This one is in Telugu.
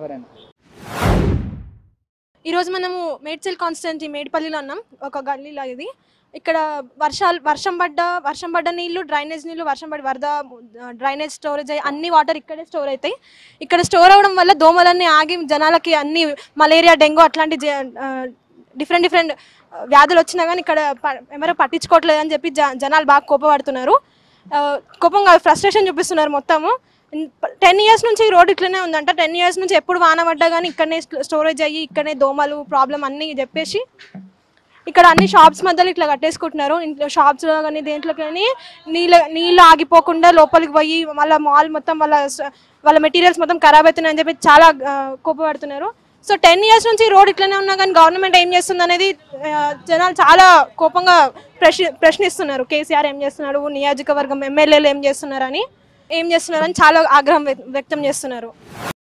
ఎవరైనా ఈరోజు మనము మేడ్చల్ కాన్స్టిట్యున్సీ మేడిపల్లిలో ఉన్నాం ఒక గల్లీలో ఇది ఇక్కడ వర్షాలు వర్షం పడ్డ వర్షం పడ్డ నీళ్లు డ్రైనేజ్ నీళ్లు వర్షం పడి వరద డ్రైనేజ్ స్టోరేజ్ అయ్యి అన్ని వాటర్ ఇక్కడే స్టోర్ అవుతాయి ఇక్కడ స్టోర్ అవ్వడం వల్ల దోమలన్నీ ఆగి జనాలకి అన్ని మలేరియా డెంగ్యూ అట్లాంటి డిఫరెంట్ డిఫరెంట్ వ్యాధులు వచ్చినా కానీ ఇక్కడ ప- ఎవరో పట్టించుకోవట్లేదు అని చెప్పి జ- జనాలు బాగా కోపపడుతున్నారు ఆ, కోపంగా ఫ్రస్ట్రేషన్ చూపిస్తున్నారు మొత్తము టెన్ ఇయర్స్ నుంచి ఈ రోడ్ ఇట్లనే ఉందంట టెన్ ఇయర్స్ నుంచి ఎప్పుడు వాన పడ్డా కానీ ఇక్కడనే స్టోరేజ్ అయ్యి ఇక్కడనే దోమలు ప్రాబ్లం అన్నీ చెప్పేసి ఇక్కడ అన్ని షాప్స్ మధ్యలో ఇట్లా కట్టేసుకుంటున్నారు ఇంట్లో షాప్స్ కానీ దేంట్లో కానీ నీళ్ళ నీళ్ళు ఆగిపోకుండా లోపలికి పోయి మళ్ళీ మాల్ మొత్తం వాళ్ళ స- వాళ్ళ మెటీరియల్స్ మొత్తం ఖరాబ్ అవుతున్నాయని చెప్పి చాలా ఆ, కోపపడుతున్నారు సో టెన్ ఇయర్స్ నుంచి రోడ్ ఇట్లనే ఉన్నా కానీ గవర్నమెంట్ ఏం చేస్తుంది అనేది ఆ, జనాలు చాలా కోపంగా ప్రశ్న ప్రశ్నిస్తున్నారు కేసీఆర్ ఏం చేస్తున్నాడు నియోజకవర్గం ఎమ్మెల్యేలు ఏం చేస్తున్నారని ఏం చేస్తున్నారని చాలా ఆగ్రహం వ్యక్- వ్యక్తం చేస్తున్నారు